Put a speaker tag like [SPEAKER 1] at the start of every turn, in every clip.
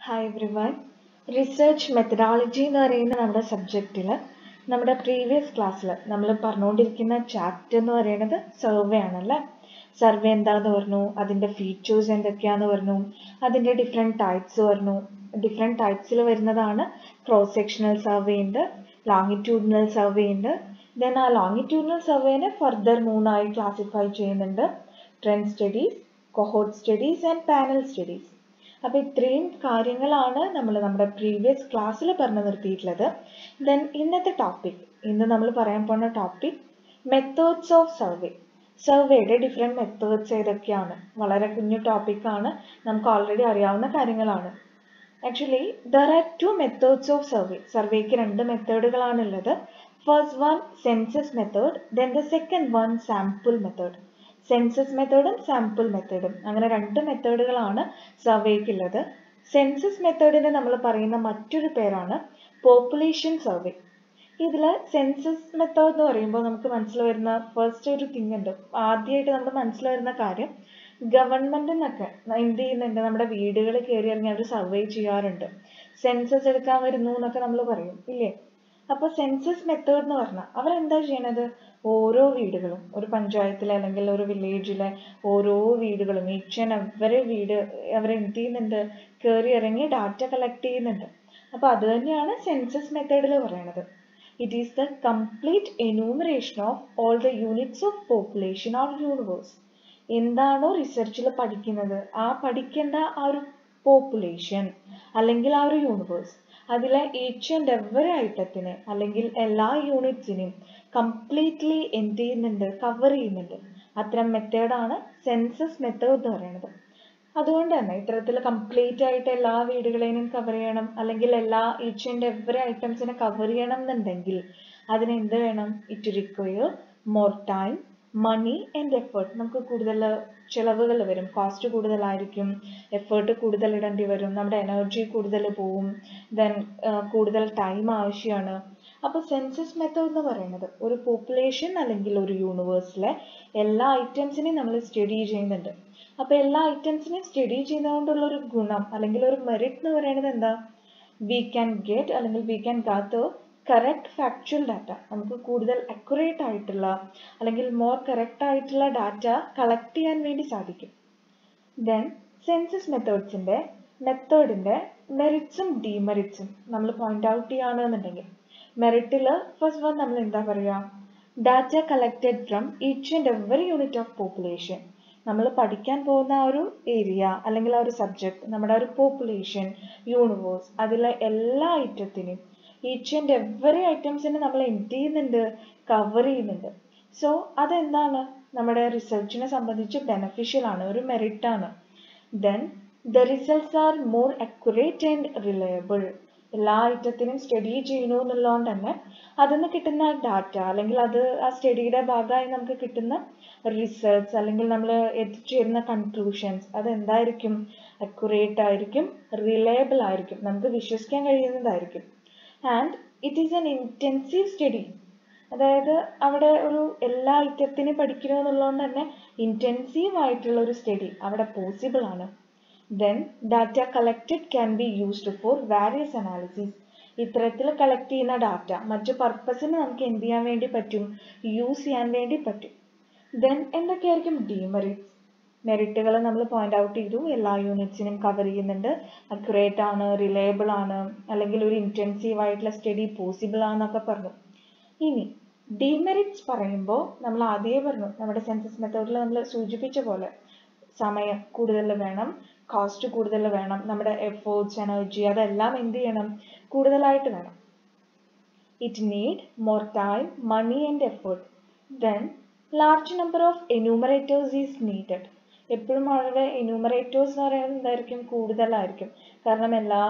[SPEAKER 1] hi everyone research methodology എന്ന് പറയുന്ന നമ്മുടെ സബ്ജക്റ്റിൽ നമ്മുടെ പ്രീവിയസ് ക്ലാസ്സിൽ നമ്മൾ പറഞ്ഞുകൊണ്ടിരിക്കുന്ന ചാപ്റ്റർ എന്ന് പറയുന്നത് സർവേ ആണല്ലേ സർവേ എന്താന്ന് പറഞ്ഞു അതിൻ്റെ ഫീച്ചേഴ്സ് എന്തൊക്കെയാന്ന് പറഞ്ഞു അതിൻ്റെ ഡിഫറെൻറ്റ് ടൈപ്സ് പറഞ്ഞു ഡിഫറെൻറ്റ് ടൈപ്സിൽ വരുന്നതാണ് ക്രോസ് സെക്ഷണൽ സർവേ ഉണ്ട് ലോങ്ങിറ്റ്യൂഡിനൽ സർവേ ഉണ്ട് ദെൻ ആ ലോങ്ങിറ്റ്യൂഡിനൽ സർവേനെ ഫർദർ മൂന്നായി ക്ലാസിഫൈ ചെയ്യുന്നുണ്ട് trend studies cohort studies and panel studies അപ്പോൾ ഇത്രയും കാര്യങ്ങളാണ് നമ്മൾ നമ്മുടെ പ്രീവിയസ് ക്ലാസ്സിൽ പറഞ്ഞു നിർത്തിയിട്ടുള്ളത് ദെൻ ഇന്നത്തെ ടോപ്പിക് ഇന്ന് നമ്മൾ പറയാൻ പോകുന്ന ടോപ്പിക് മെത്തേഡ്സ് ഓഫ് സർവേ സർവേയുടെ ഡിഫറെൻറ്റ് മെത്തേഡ്സ് ഏതൊക്കെയാണ് വളരെ കുഞ്ഞു ടോപ്പിക്കാണ് നമുക്ക് ഓൾറെഡി അറിയാവുന്ന കാര്യങ്ങളാണ് actually there are two methods of survey സർവേക്ക് രണ്ട് മെത്തേഡുകളാണുള്ളത് first one census method then the second one sample method census മെത്തേഡും സാമ്പിൾ മെത്തേഡും അങ്ങനെ രണ്ട് മെത്തേഡുകളാണ് സർവേക്കുള്ളത് സെൻസസ് മെത്തേഡിന് നമ്മൾ പറയുന്ന മറ്റൊരു പേരാണ് പോപ്പുലേഷൻ സർവേ ഇതിൽ സെൻസസ് മെത്തേഡ് എന്ന് പറയുമ്പോൾ നമുക്ക് മനസ്സിൽ വരുന്ന ഫസ്റ്റ് ഒരു തിങ് ഉണ്ട് ആദ്യമായിട്ട് നമുക്ക് മനസ്സിൽ വരുന്ന കാര്യം ഗവൺമെന്റിനൊക്കെ എന്ത് ചെയ്യുന്നുണ്ട് നമ്മുടെ വീടുകൾ കയറി ഇറങ്ങി അവർ സർവേ ചെയ്യാറുണ്ട് സെൻസസ് എടുക്കാൻ വരുന്നു എന്നൊക്കെ നമ്മൾ പറയും ഇല്ലേ അപ്പോൾ സെൻസസ് മെത്തേഡ് എന്ന് പറഞ്ഞാൽ അവരെന്താ ചെയ്യണത് ഓരോ വീടുകളും ഒരു പഞ്ചായത്തിലെ അല്ലെങ്കിൽ ഒരു വില്ലേജിലെ ഓരോ വീടുകളും ഈച്ച് ആൻഡ് എവറി വീട് അവർ എന്ത് ചെയ്യുന്നുണ്ട് കയറി ഇറങ്ങി ഡാറ്റ കളക്ട് ചെയ്യുന്നുണ്ട് അപ്പോൾ അത് തന്നെയാണ് സെൻസസ് മെത്തേഡിൽ പറയണത് it is the complete enumeration of all the units of population or universe എന്താണോ റിസർച്ചിൽ പഠിക്കുന്നത് ആ പഠിക്കേണ്ട ആ ഒരു പോപ്പുലേഷൻ അല്ലെങ്കിൽ ആ ഒരു യൂണിവേഴ്സ് അതിലെ ഈച്ച് ആൻഡ് എവറി ഐറ്റത്തിനെ അല്ലെങ്കിൽ എല്ലാ യൂണിറ്റ്സിനെയും കംപ്ലീറ്റ്ലി എന്ത് ചെയ്യുന്നുണ്ട് കവർ ചെയ്യുന്നുണ്ട് അത്തരം മെത്തേഡാണ് സെൻസസ് മെത്തേഡ് എന്ന് പറയുന്നത് അതുകൊണ്ട് തന്നെ ഇത്തരത്തിൽ കംപ്ലീറ്റ് ആയിട്ട് എല്ലാ വീടുകളെയും കവർ ചെയ്യണം അല്ലെങ്കിൽ എല്ലാ ഈച്ച് ആൻഡ് എവറി ഐറ്റംസിനെ കവർ ചെയ്യണം എന്നുണ്ടെങ്കിൽ അതിന് എന്ത് വേണം it require more time money and effort നമുക്ക് കൂടുതൽ ചിലവുകൾ വരും കോസ്റ്റ് കൂടുതലായിരിക്കും എഫേർട്ട് കൂടുതൽ ഇടേണ്ടി വരും നമ്മുടെ എനർജി കൂടുതൽ പോവും ദെൻ കൂടുതൽ ടൈം ആവശ്യമാണ് അപ്പോൾ സെൻസസ് മെത്തേഡ് എന്ന് പറയുന്നത് ഒരു പോപ്പുലേഷൻ അല്ലെങ്കിൽ ഒരു യൂണിവേഴ്സിലെ എല്ലാ ഐറ്റംസിനെയും നമ്മൾ സ്റ്റഡി ചെയ്യുന്നുണ്ട് അപ്പോൾ എല്ലാ ഐറ്റംസിനെയും സ്റ്റഡി ചെയ്യുന്നതുകൊണ്ടുള്ള ഒരു ഗുണം അല്ലെങ്കിൽ ഒരു മെറിറ്റ് എന്ന് പറയുന്നത് എന്താ വി ക്യാൻ ഗെറ്റ് അല്ലെങ്കിൽ we can gather correct factual data നമുക്ക് കൂടുതൽ അക്യുറേറ്റ് ആയിട്ടുള്ള അല്ലെങ്കിൽ മോർ കറക്റ്റ് ആയിട്ടുള്ള ഡാറ്റ കളക്ട് ചെയ്യാൻ വേണ്ടി സാധിക്കും ദെൻ സെൻസസ് മെത്തേഡ്സിൻ്റെ മെത്തേഡിൻ്റെ മെറിറ്റ്സും ഡിമെറിറ്റ്സും നമ്മൾ പോയിന്റ് ഔട്ട് ചെയ്യുകയാണെന്നുണ്ടെങ്കിൽ മെറിറ്റിൽ ഫസ്റ്റ് വൺ നമ്മൾ എന്താ പറയുക data collected from each and every unit of population നമ്മൾ പഠിക്കാൻ പോകുന്ന ആ ഒരു ഏരിയ അല്ലെങ്കിൽ ആ ഒരു സബ്ജക്റ്റ് നമ്മുടെ ഒരു പോപ്പുലേഷൻ യൂണിവേഴ്സ് അതിലെ എല്ലാ ഐറ്റത്തിനെയും ഈച്ച് ആൻഡ് എവറി ഐറ്റംസിനെ നമ്മൾ എന്ത് ചെയ്യുന്നുണ്ട് കവർ ചെയ്യുന്നുണ്ട് സോ അതെന്താണ് നമ്മുടെ റിസർച്ചിനെ സംബന്ധിച്ച് ബെനഫിഷ്യൽ ആണ് ഒരു മെറിറ്റ് ആണ് then the results are more accurate and reliable എല്ലാ ഐറ്റത്തിനും സ്റ്റഡി ചെയ്യണു എന്നുള്ളതുകൊണ്ട് തന്നെ അതിൽ നിന്ന് കിട്ടുന്ന ഡാറ്റ അല്ലെങ്കിൽ അത് ആ സ്റ്റഡിയുടെ ഭാഗമായി നമുക്ക് കിട്ടുന്ന റിസൾട്ട്സ് അല്ലെങ്കിൽ നമ്മൾ എത്തിച്ചേരുന്ന കൺക്ലൂഷൻസ് അത് എന്തായിരിക്കും അക്യുറേറ്റ് ആയിരിക്കും റിലയബിൾ ആയിരിക്കും നമുക്ക് വിശ്വസിക്കാൻ കഴിയുന്നതായിരിക്കും and it is an intensive study അതായത് അവിടെ ഒരു എല്ലാ ഐറ്റത്തിനും പഠിക്കണം എന്നുള്ളതുകൊണ്ട് തന്നെ ഇൻറ്റൻസീവ് ആയിട്ടുള്ള ഒരു സ്റ്റഡി അവിടെ പോസിബിൾ ആണ് then data collected can be used for various analysis ഇത്തരത്തിൽ കളക്ട് ചെയ്യുന്ന ഡാറ്റ മറ്റു പർപ്പസിന് നമുക്ക് എന്ത് ചെയ്യാൻ വേണ്ടി പറ്റും യൂസ് ചെയ്യാൻ വേണ്ടി പറ്റും ദെൻ എന്തൊക്കെയായിരിക്കും ഡിമെറിറ്റ്സ് മെറിറ്റുകൾ നമ്മൾ പോയിന്റ് ഔട്ട് ചെയ്തു എല്ലാ യൂണിറ്റ്സിനും കവർ ചെയ്യുന്നുണ്ട് അക്യുറേറ്റ് ആണ് റിലയബിൾ ആണ് അല്ലെങ്കിൽ ഒരു ഇൻറ്റൻസീവ് ആയിട്ടുള്ള സ്റ്റഡി പോസിബിൾ ആണെന്നൊക്കെ പറഞ്ഞു ഇനി ഡിമെറിറ്റ്സ് പറയുമ്പോൾ നമ്മൾ ആദ്യമേ പറഞ്ഞു നമ്മുടെ സെൻസസ് മെത്തേഡിൽ നമ്മൾ സൂചിപ്പിച്ച പോലെ സമയം കൂടുതൽ വേണം കോസ്റ്റ് കൂടുതൽ വേണം നമ്മുടെ എഫേർട്സ് എനർജി അതെല്ലാം എന്ത് ചെയ്യണം കൂടുതലായിട്ട് വേണം it need more time money and effort then large number of enumerators is needed എപ്പോഴും വളരെ എന്യൂമറേറ്റേഴ്സ് എന്ന് പറയുന്നത് എന്തായിരിക്കും കൂടുതലായിരിക്കും കാരണം എല്ലാ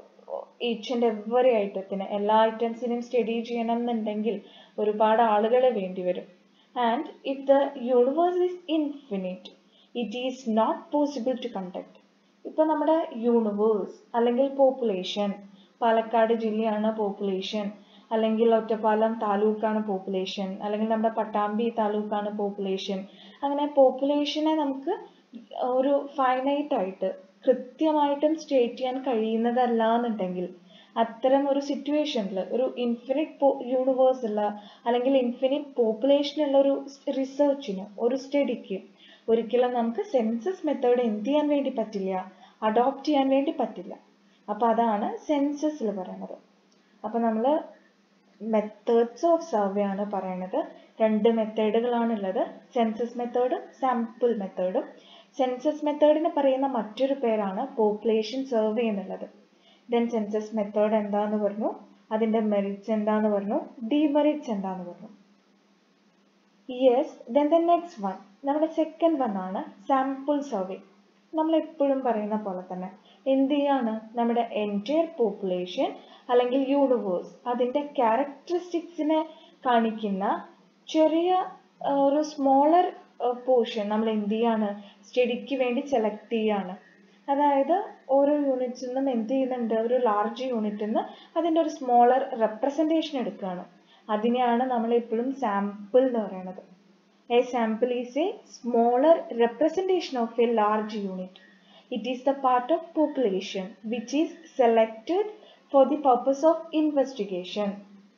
[SPEAKER 1] ഈച്ച് ആൻഡ് എവറി ഐറ്റത്തിന് എല്ലാ ഐറ്റംസിനും സ്റ്റഡി ചെയ്യണം എന്നുണ്ടെങ്കിൽ ഒരുപാട് ആളുകൾ വേണ്ടി വരും and if the universe is infinite it is not possible to conduct ഇപ്പോൾ നമ്മുടെ യൂണിവേഴ്സ് അല്ലെങ്കിൽ പോപ്പുലേഷൻ പാലക്കാട് ജില്ലയാണ് പോപ്പുലേഷൻ അല്ലെങ്കിൽ ഒറ്റപ്പാലം താലൂക്കാണ് പോപ്പുലേഷൻ അല്ലെങ്കിൽ നമ്മുടെ പട്ടാമ്പി താലൂക്കാണ് പോപ്പുലേഷൻ അങ്ങനെ പോപ്പുലേഷനെ നമുക്ക് ഒരു ഫൈനൈറ്റ് ആയിട്ട് കൃത്യമായിട്ടും സ്റ്റേറ്റ് ചെയ്യാൻ കഴിയുന്നതല്ല എന്നുണ്ടെങ്കിൽ അത്തരം ഒരു സിറ്റുവേഷനിൽ ഒരു ഇൻഫിനിറ്റ് യൂണിവേഴ്സ് ഉള്ള അല്ലെങ്കിൽ ഇൻഫിനിറ്റ് പോപ്പുലേഷൻ ഉള്ള ഒരു റിസർച്ചിന് ഒരു സ്റ്റഡിക്ക് ഒരിക്കലും നമുക്ക് സെൻസസ് മെത്തേഡ് എന്ത് ചെയ്യാൻ വേണ്ടി പറ്റില്ല അഡോപ്റ്റ് ചെയ്യാൻ വേണ്ടി പറ്റില്ല അപ്പൊ അതാണ് സെൻസസിൽ പറയുന്നത് അപ്പൊ നമ്മൾ മെത്തേഡ്സ് ഓഫ് സർവേ ആണ് പറയുന്നത് രണ്ട് മെത്തേഡുകളാണ് ഉള്ളത് സെൻസസ് മെത്തേഡും സാമ്പിൾ മെത്തേഡും സെൻസസ് മെത്തേഡിന് പറയുന്ന മറ്റൊരു പേരാണ് പോപ്പുലേഷൻ സർവേ എന്നുള്ളത് ദെൻ സെൻസസ് മെത്തേഡ് എന്താന്ന് പറഞ്ഞു അതിന്റെ മെറിറ്റ്സ് എന്താന്ന് പറഞ്ഞു ഡിമെറിറ്റ്സ് എന്താന്ന് പറഞ്ഞു yes then the next one നമ്മുടെ സെക്കൻഡ് വൺ ആണ് സാമ്പിൾ സർവേ നമ്മൾ എപ്പോഴും പറയുന്ന പോലെ തന്നെ എന്ത് ചെയ്യാണ് നമ്മുടെ എൻറ്റയർ പോപ്പുലേഷൻ അല്ലെങ്കിൽ യൂണിവേഴ്സ് അതിന്റെ ക്യാരക്ടറിസ്റ്റിക്സിനെ കാണിക്കുന്ന ചെറിയ ഒരു സ്മോളർ പോർഷൻ നമ്മൾ എന്ത് ചെയ്യാണ് സ്റ്റഡിക്ക് വേണ്ടി സെലക്ട് ചെയ്യാണ് അതായത് ഓരോ യൂണിറ്റ്സിൽ നിന്നും എന്ത് ചെയ്യുന്നുണ്ട് ഒരു ലാർജ് യൂണിറ്റിൽ നിന്ന് അതിൻ്റെ ഒരു സ്മോളർ റെപ്രസെൻറ്റേഷൻ എടുക്കുകയാണ് അതിനെയാണ് നമ്മൾ എപ്പോഴും സാമ്പിൾ എന്ന് പറയുന്നത് a sample is a smaller representation of a large unit it is the part of population which is selected for the purpose of investigation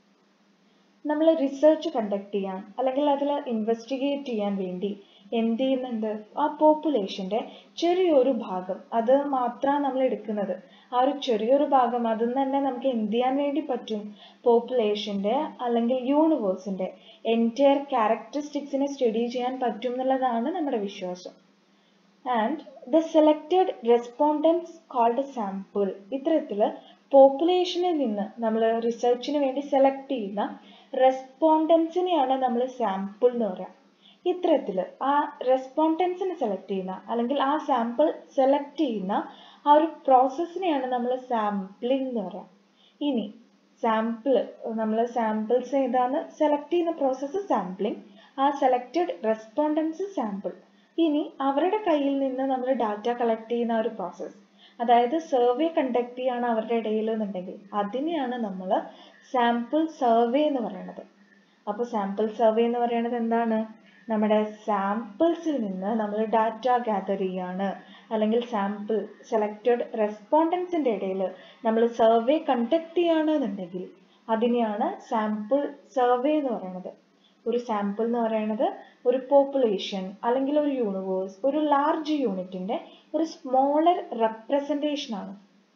[SPEAKER 1] നമ്മൾ റിസർച്ച് കണ്ടക്ട് ചെയ്യാൻ അല്ലെങ്കിൽ അതിൽ ഇൻവെസ്റ്റിഗേറ്റ് ചെയ്യാൻ വേണ്ടി എന്ത് ചെയ്യുന്നുണ്ട് ആ പോപ്പുലേഷന്റെ ചെറിയൊരു ഭാഗം അത് മാത്രമാണ് നമ്മൾ എടുക്കുന്നത് ആ ഒരു ചെറിയൊരു ഭാഗം അതിൽ നിന്ന് തന്നെ നമുക്ക് എന്ത് ചെയ്യാൻ വേണ്ടി പറ്റും പോപ്പുലേഷന്റെ അല്ലെങ്കിൽ യൂണിവേഴ്സിന്റെ എൻറ്റയർ ക്യാരക്ടറിസ്റ്റിക്സിനെ സ്റ്റഡി ചെയ്യാൻ പറ്റും എന്നുള്ളതാണ് നമ്മുടെ വിശ്വാസം and the selected respondents called sample ഇത്തരത്തില് പോപ്പുലേഷനിൽ നിന്ന് നമ്മൾ റിസർച്ചിന് വേണ്ടി സെലക്ട് ചെയ്യുന്ന റെസ്പോണ്ടൻസിനെയാണ് നമ്മൾ സാമ്പിൾ എന്ന് പറയാം ഇത്തരത്തില് ആ റെസ്പോണ്ടൻസിനെ സെലക്ട് ചെയ്യുന്ന അല്ലെങ്കിൽ ആ സാമ്പിൾ സെലക്ട് ചെയ്യുന്ന ആ ഒരു പ്രോസസ്സിനെയാണ് നമ്മൾ സാമ്പിളിംഗ് എന്ന് പറയാം ഇനി സാമ്പിൾ നമ്മൾ സാമ്പിൾസ് ഏതാന്ന് സെലക്ട് ചെയ്യുന്ന പ്രോസസ്സ് സാമ്പിളിംഗ് ആ സെലക്റ്റഡ് റെസ്പോണ്ടൻസ് സാമ്പിൾ ഇനി അവരുടെ കയ്യിൽ നിന്ന് നമ്മൾ ഡാറ്റ കളക്ട് ചെയ്യുന്ന ഒരു പ്രോസസ്സ് അതായത് സർവേ കണ്ടക്ട് ചെയ്യാണ് അവരുടെ ഇടയിൽ എന്നുണ്ടെങ്കിൽ അതിനെയാണ് നമ്മൾ സാമ്പിൾ സർവേ എന്ന് പറയുന്നത് അപ്പോൾ സാമ്പിൾ സർവേ എന്ന് പറയുന്നത് എന്താണ് നമ്മുടെ സാമ്പിൾസിൽ നിന്ന് നമ്മൾ ഡാറ്റ ഗ്യാദർ ചെയ്യാണ് അല്ലെങ്കിൽ സാമ്പിൾ സെലക്റ്റഡ് റെസ്പോണ്ടൻസിന്റെ ഇടയിൽ നമ്മൾ സർവേ കണ്ടക്ട് ചെയ്യാണ് എന്നുണ്ടെങ്കിൽ അതിനെയാണ് സാമ്പിൾ സർവേ എന്ന് പറയുന്നത് ഒരു സാമ്പിൾ എന്ന് പറയുന്നത് ഒരു പോപ്പുലേഷൻ അല്ലെങ്കിൽ ഒരു യൂണിവേഴ്സ് ഒരു ലാർജ് യൂണിറ്റിന്റെ ഒരു സ്മോളർ റെപ്രസെൻറ്റേഷൻ ആണ്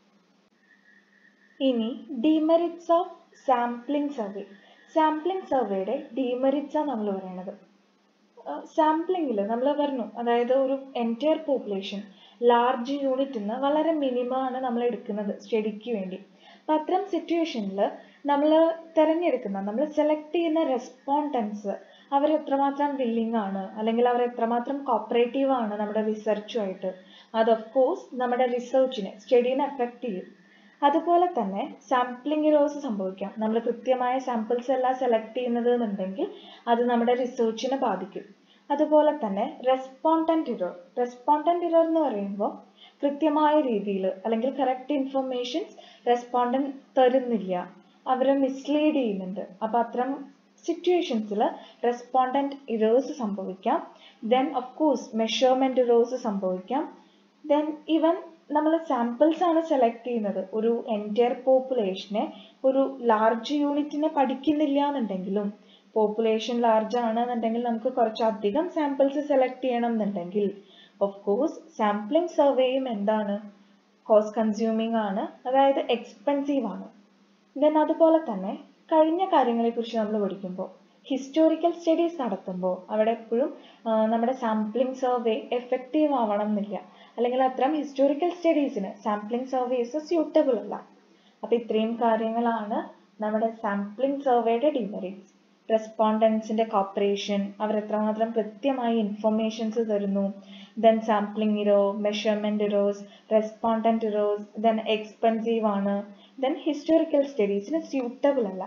[SPEAKER 1] ഇനി demerits of sampling survey sampling സർവേയുടെ ഡിമെറിറ്റ്സ് ആണ് നമ്മൾ പറയുന്നത് സാമ്പിളിങ്ങിൽ നമ്മൾ പറഞ്ഞു അതായത് ഒരു എൻറ്റയർ പോപ്പുലേഷൻ ലാർജ് യൂണിറ്റിൽ നിന്ന് വളരെ മിനിമം ആണ് നമ്മൾ എടുക്കുന്നത് സ്റ്റഡിക്ക് വേണ്ടി അപ്പം അത്തരം സിറ്റുവേഷനിൽ നമ്മൾ തിരഞ്ഞെടുക്കുന്ന നമ്മൾ സെലക്ട് ചെയ്യുന്ന റെസ്പോണ്ടൻസ് അവർ എത്രമാത്രം വില്ലിംഗ് ആണ് അല്ലെങ്കിൽ അവർ എത്രമാത്രം കോപ്പറേറ്റീവ് ആണ് നമ്മുടെ റിസർച്ചുമായിട്ട് അത് ഓഫ് കോഴ്സ് നമ്മുടെ റിസർച്ചിനെ സ്റ്റഡീനെ അഫക്റ്റ് ചെയ്യും അതുപോലെ തന്നെ സാമ്പിളിംഗ് ഇറോസ് സംഭവിക്കാം നമ്മൾ കൃത്യമായ സാമ്പിൾസ് എല്ലാം സെലക്ട് ചെയ്യുന്നത് എന്നുണ്ടെങ്കിൽ അത് നമ്മുടെ റിസർച്ചിനെ ബാധിക്കും അതുപോലെ തന്നെ റെസ്പോണ്ടന്റ് ഇറർ റെസ്പോണ്ടന്റ് ഇറർ എന്ന് പറയുമ്പോൾ കൃത്യമായ രീതിയിൽ അല്ലെങ്കിൽ കറക്റ്റ് ഇൻഫർമേഷൻസ് റെസ്പോണ്ടന്റ് തരുന്നില്ല അവരെ മിസ്ലീഡ് ചെയ്യുന്നുണ്ട് അപ്പോൾ അത്തരം സിറ്റുവേഷൻസിൽ റെസ്പോണ്ടന്റ് ഇറേഴ്സ് സംഭവിക്കാം then of course measurement errors സംഭവിക്കാം ദെൻ ഈവൻ നമ്മൾ സാമ്പിൾസ് ആണ് സെലക്ട് ചെയ്യുന്നത് ഒരു എൻറ്റയർ പോപ്പുലേഷനെ ഒരു ലാർജ് യൂണിറ്റിനെ പഠിക്കുന്നില്ല എന്നുണ്ടെങ്കിലും പോപ്പുലേഷൻ ലാർജ് ആണെന്നുണ്ടെങ്കിൽ നമുക്ക് കുറച്ചധികം സാമ്പിൾസ് സെലക്ട് ചെയ്യണം എന്നുണ്ടെങ്കിൽ ഓഫ് കോഴ്സ് സാമ്പിളിംഗ് സർവേയും എന്താണ് കോസ്റ്റ് കൺസ്യൂമിംഗ് ആണ് അതായത് എക്സ്പെൻസീവ് ആണ് ദെൻ അതുപോലെ തന്നെ കഴിഞ്ഞ കാര്യങ്ങളെക്കുറിച്ച് നമ്മൾ പഠിക്കുമ്പോൾ ഹിസ്റ്റോറിക്കൽ സ്റ്റഡീസ് നടത്തുമ്പോൾ അവിടെ എപ്പോഴും നമ്മുടെ സാമ്പിളിംഗ് സർവേ എഫക്റ്റീവ് ആവണം എന്നില്ല അല്ലെങ്കിൽ അത്തരം ഹിസ്റ്റോറിക്കൽ സ്റ്റഡീസിന് സാമ്പിളിംഗ് സർവേസ് സ്യൂട്ടബിൾ അല്ല അപ്പോൾ ഇത്രയും കാര്യങ്ങളാണ് നമ്മുടെ സാമ്പിളിംഗ് സർവേയുടെ ഡിമെറിറ്റ്സ് റെസ്പോണ്ടൻസിന്റെ കോപ്പറേഷൻ അവർ എത്രമാത്രം കൃത്യമായി ഇൻഫർമേഷൻസ് തരുന്നു then sampling error measurement errors respondent errors then expensive ആണ് ദെൻ ഹിസ്റ്റോറിക്കൽ സ്റ്റഡീസിന് സ്യൂട്ടബിൾ അല്ല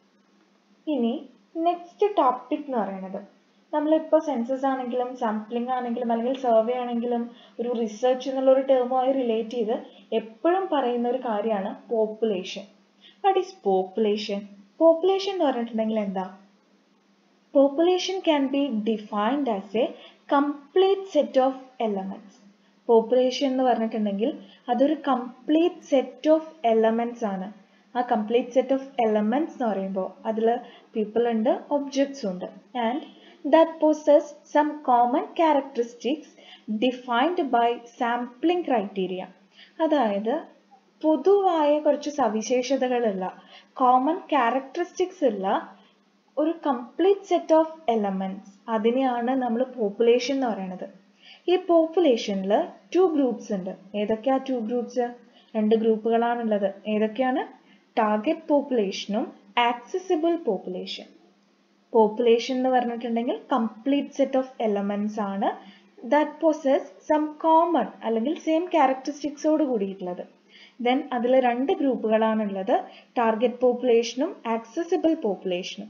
[SPEAKER 1] ഇനി നെക്സ്റ്റ് ടോപ്പിക് എന്ന് പറയുന്നത് നമ്മളിപ്പോൾ സെൻസസ് ആണെങ്കിലും സാമ്പിളിംഗ് ആണെങ്കിലും അല്ലെങ്കിൽ സർവേ ആണെങ്കിലും ഒരു റിസർച്ച് എന്നുള്ള ഒരു ടേമുമായി റിലേറ്റ് ചെയ്ത് എപ്പോഴും പറയുന്ന ഒരു കാര്യമാണ് population what is population population എന്ന് പറഞ്ഞിട്ടുണ്ടെങ്കിൽ എന്താ population can be defined as a complete set of elements population എന്ന് പറഞ്ഞിട്ടുണ്ടെങ്കിൽ അതൊരു കംപ്ലീറ്റ് സെറ്റ് ഓഫ് എലമെന്റ്സ് ആണ് ആ കംപ്ലീറ്റ് സെറ്റ് ഓഫ് എലമെന്റ്സ് എന്ന് പറയുമ്പോൾ അതിൽ പീപ്പിൾ ഉണ്ട് ഒബ്ജക്ട്സ് ഉണ്ട് and that possess some common characteristics defined by sampling criteria അതായത് പൊതുവായ കുറച്ച് സവിശേഷതകളുള്ള കോമൺ ക്യാരക്ടറിസ്റ്റിക്സ് ഉള്ള ഒരു കംപ്ലീറ്റ് സെറ്റ് ഓഫ് എലമെന്റ്സ് അതിനെയാണ് നമ്മൾ പോപ്പുലേഷൻ എന്ന് പറയുന്നത് ഈ പോപ്പുലേഷനിൽ ടു ഗ്രൂപ്പ്സ് ഉണ്ട് ഏതൊക്കെയാ ടു ഗ്രൂപ്പ്സ് രണ്ട് ഗ്രൂപ്പുകളാണുള്ളത് ഏതൊക്കെയാണ് ടാർഗറ്റ് പോപ്പുലേഷനും ആക്സസിബിൾ പോപ്പുലേഷൻ പോപ്പുലേഷൻ എന്ന് പറഞ്ഞിട്ടുണ്ടെങ്കിൽ കംപ്ലീറ്റ് സെറ്റ് ഓഫ് എലമെന്റ്സ് ആണ് ദാറ്റ് പോസസ് സം കോമൺ അല്ലെങ്കിൽ സെയിം ക്യാരക്ടറിസ്റ്റിക്സോട് കൂടിയിട്ടുള്ളത് ദെൻ അതിൽ രണ്ട് ഗ്രൂപ്പുകളാണുള്ളത് ടാർഗറ്റ് പോപ്പുലേഷനും ആക്സസിബിൾ പോപ്പുലേഷനും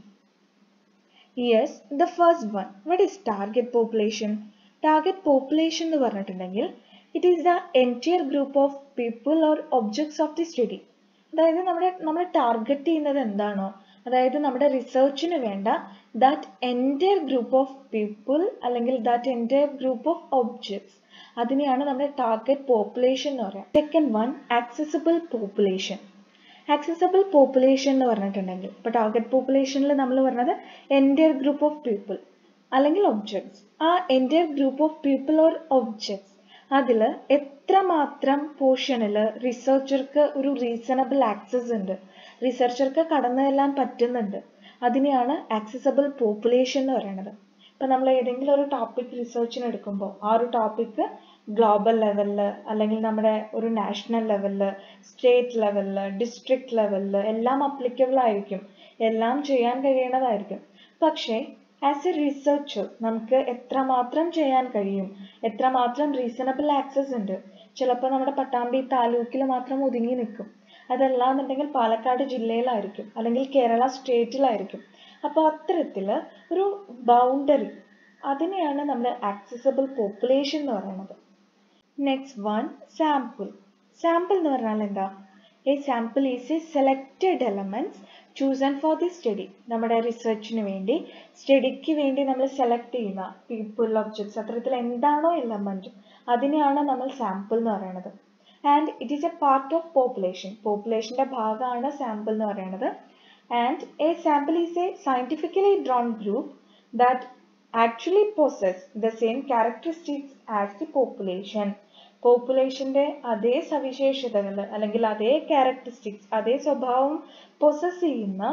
[SPEAKER 1] yes the first one what is target population target population എന്ന് പറഞ്ഞിട്ടുണ്ടെങ്കിൽ it is the entire group of people or objects of the study അതായത് നമ്മുടെ നമ്മൾ ടാർഗറ്റ് ചെയ്യുന്നത് എന്താണോ അതായത് നമ്മുടെ റിസർച്ചിന് വേണ്ട that entire group of people അല്ലെങ്കിൽ that entire group of objects അതിനെയാണ് നമ്മുടെ ടാർഗറ്റ് പോപ്പുലേഷൻ എന്ന് പറയുക second one accessible population accessible population എന്ന് പറഞ്ഞിട്ടുണ്ടെങ്കിൽ ഇപ്പോൾ ടാർഗറ്റ് പോപ്പുലേഷനിൽ നമ്മൾ പറഞ്ഞത് എൻറ്റയർ ഗ്രൂപ്പ് ഓഫ് പീപ്പിൾ അല്ലെങ്കിൽ ഒബ്ജക്ട്സ് ആ entire group of people or objects അതിൽ എത്രമാത്രം പോർഷനിൽ റിസർച്ചർക്ക് ഒരു റീസണബിൾ ആക്സസ് ഉണ്ട് റിസർച്ചർക്ക് കടന്നു ചെല്ലാൻ പറ്റുന്നുണ്ട് അതിനെയാണ് ആക്സസബിൾ പോപ്പുലേഷൻ എന്ന് പറയുന്നത് ഇപ്പം നമ്മൾ ഏതെങ്കിലും ഒരു ടോപ്പിക് റിസർച്ചിന് എടുക്കുമ്പോൾ ആ ഒരു ടോപ്പിക്ക് ഗ്ലോബൽ ലെവലിൽ അല്ലെങ്കിൽ നമ്മുടെ ഒരു നാഷണൽ ലെവലിൽ സ്റ്റേറ്റ് ലെവലിൽ ഡിസ്ട്രിക്ട് ലെവലിൽ എല്ലാം അപ്ലിക്കബിൾ ആയിരിക്കും എല്ലാം ചെയ്യാൻ കഴിയണതായിരിക്കും പക്ഷേ ആസ് എ റിസർച്ചർ നമുക്ക് എത്രമാത്രം ചെയ്യാൻ കഴിയും എത്രമാത്രം റീസണബിൾ ആക്സസ് ഉണ്ട് ചിലപ്പോൾ നമ്മുടെ പട്ടാമ്പി താലൂക്കിൽ മാത്രം ഒതുങ്ങി നിൽക്കും അതല്ലാന്നുണ്ടെങ്കിൽ പാലക്കാട് ജില്ലയിലായിരിക്കും അല്ലെങ്കിൽ കേരള സ്റ്റേറ്റിലായിരിക്കും അപ്പോൾ അത്തരത്തിൽ ഒരു ബൗണ്ടറി അതിനെയാണ് നമ്മൾ ആക്സസബിൾ പോപ്പുലേഷൻ എന്ന് പറയുന്നത് നെക്സ്റ്റ് വൺ സാമ്പിൾ സാമ്പിൾ എന്ന് പറഞ്ഞാൽ എന്താ a sample is a selected elements chosen for the study നമ്മുടെ റിസർച്ചിന് വേണ്ടി സ്റ്റഡിക്ക് വേണ്ടി നമ്മൾ സെലക്ട് ചെയ്യുന്ന പീപ്പിൾ ഒബ്ജക്ട്സ് അത്തരത്തിൽ എന്താണോ എലമെന്റ് അതിനെയാണ് നമ്മൾ സാമ്പിൾ എന്ന് പറയുന്നത് and it is a part of population പോപ്പുലേഷന്റെ ഭാഗമാണ് സാമ്പിൾ എന്ന് പറയുന്നത് and a sample is a scientifically drawn group that actually possess the same characteristics as the population പോപ്പുലേഷന്റെ അതേ സവിശേഷതകൾ അല്ലെങ്കിൽ അതേ ക്യാരക്ടറിസ്റ്റിക്സ് അതേ സ്വഭാവം പൊസസ് ചെയ്യുന്ന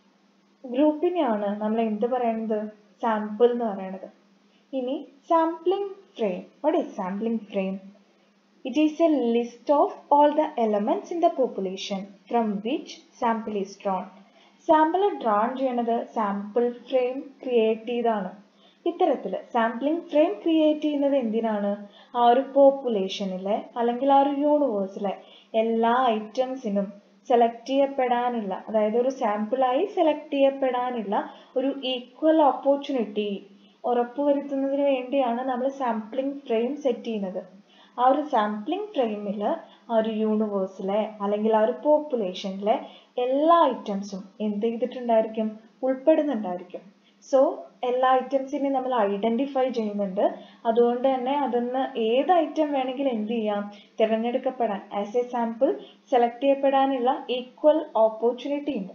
[SPEAKER 1] ഗ്രൂപ്പിനെയാണ് നമ്മൾ എന്ത് പറയുന്നത് സാമ്പിൾ എന്ന് പറയുന്നത് ഇനി sampling frame what is sampling frame it is a list of all the elements in the population from which sample is drawn sample drawn ചെയ്യണത് സാമ്പിൾ ഫ്രെയിം ക്രിയേറ്റ് ചെയ്താണ് ഇത്തരത്തിൽ സാമ്പിളിംഗ് ഫ്രെയിം ക്രിയേറ്റ് ചെയ്യുന്നത് എന്തിനാണ് ആ ഒരു പോപ്പുലേഷനിലെ അല്ലെങ്കിൽ ആ ഒരു യൂണിവേഴ്സിലെ എല്ലാ ഐറ്റംസിനും സെലക്ട് ചെയ്യപ്പെടാനുള്ള അതായത് ഒരു സാമ്പിളായി സെലക്ട് ചെയ്യപ്പെടാനുള്ള ഒരു ഈക്വൽ ഓപ്പർച്യൂണിറ്റി ഉറപ്പുവരുത്തുന്നതിന് വേണ്ടിയാണ് നമ്മൾ സാമ്പിളിംഗ് ഫ്രെയിം സെറ്റ് ചെയ്യുന്നത് ആ ഒരു സാമ്പിളിംഗ് ഫ്രെയിമിൽ ആ ഒരു യൂണിവേഴ്സിലെ അല്ലെങ്കിൽ ആ ഒരു പോപ്പുലേഷനിലെ എല്ലാ ഐറ്റംസും എന്ത് ചെയ്തിട്ടുണ്ടായിരിക്കും ഉൾപ്പെടുന്നുണ്ടായിരിക്കും സോ എല്ലാ ഐറ്റംസിനെയും നമ്മൾ ഐഡന്റിഫൈ ചെയ്യുന്നുണ്ട് അതുകൊണ്ട് തന്നെ അതിന്ന് ഏത് ഐറ്റം വേണമെങ്കിലും എന്ത് ചെയ്യാം തിരഞ്ഞെടുക്കപ്പെടാൻ ആസ് എ സാമ്പിൾ സെലക്ട് ചെയ്യപ്പെടാനുള്ള ഈക്വൽ ഓപ്പർച്യൂണിറ്റി ഉണ്ട്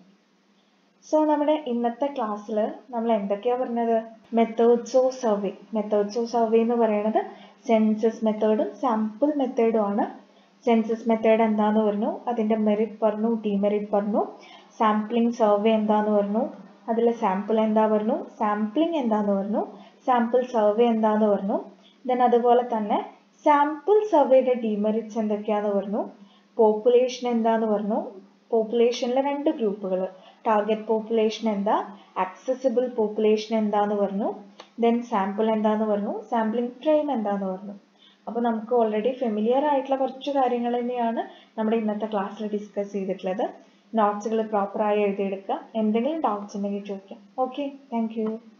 [SPEAKER 1] സോ നമ്മുടെ ഇന്നത്തെ ക്ലാസ്സിൽ നമ്മൾ എന്തൊക്കെയാ പറഞ്ഞത് methods of survey methods of survey എന്ന് പറയുന്നത് സെൻസസ് മെത്തേഡും സാമ്പിൾ മെത്തേഡും ആണ് സെൻസസ് മെത്തേഡ് എന്താന്ന് പറഞ്ഞു അതിന്റെ മെറിറ്റ് പറഞ്ഞു ഡിമെറിറ്റ് പറഞ്ഞു സാമ്പിളിംഗ് സർവേ എന്താന്ന് പറഞ്ഞു അതിൽ സാമ്പിൾ എന്താ പറഞ്ഞു സാമ്പിളിംഗ് എന്താന്ന് പറഞ്ഞു സാമ്പിൾ സർവേ എന്താന്ന് പറഞ്ഞു ദെൻ അതുപോലെ തന്നെ സാമ്പിൾ സർവേയുടെ ഡിമെറിറ്റ്സ് എന്തൊക്കെയാന്ന് പറഞ്ഞു പോപ്പുലേഷൻ എന്താന്ന് പറഞ്ഞു പോപ്പുലേഷനിലെ രണ്ട് ഗ്രൂപ്പുകൾ ടാർഗറ്റ് പോപ്പുലേഷൻ എന്താ ആക്സസിബിൾ പോപ്പുലേഷൻ എന്താന്ന് പറഞ്ഞു ദെൻ സാമ്പിൾ എന്താന്ന് പറഞ്ഞു സാമ്പിളിംഗ് ഫ്രെയിം എന്താന്ന് പറഞ്ഞു അപ്പോൾ നമുക്ക് ഓൾറെഡി ഫെമിലിയർ ആയിട്ടുള്ള കുറച്ച് കാര്യങ്ങൾ തന്നെയാണ് നമ്മുടെ ഇന്നത്തെ ക്ലാസ്സിൽ ഡിസ്കസ് ചെയ്തിട്ടുള്ളത് നോട്ട്സുകൾ പ്രോപ്പറായി എഴുതിയെടുക്കുക എന്തെങ്കിലും ഡൗട്ട്സ് ഉണ്ടെങ്കിൽ ചോദിക്കാം ഓക്കെ താങ്ക് യു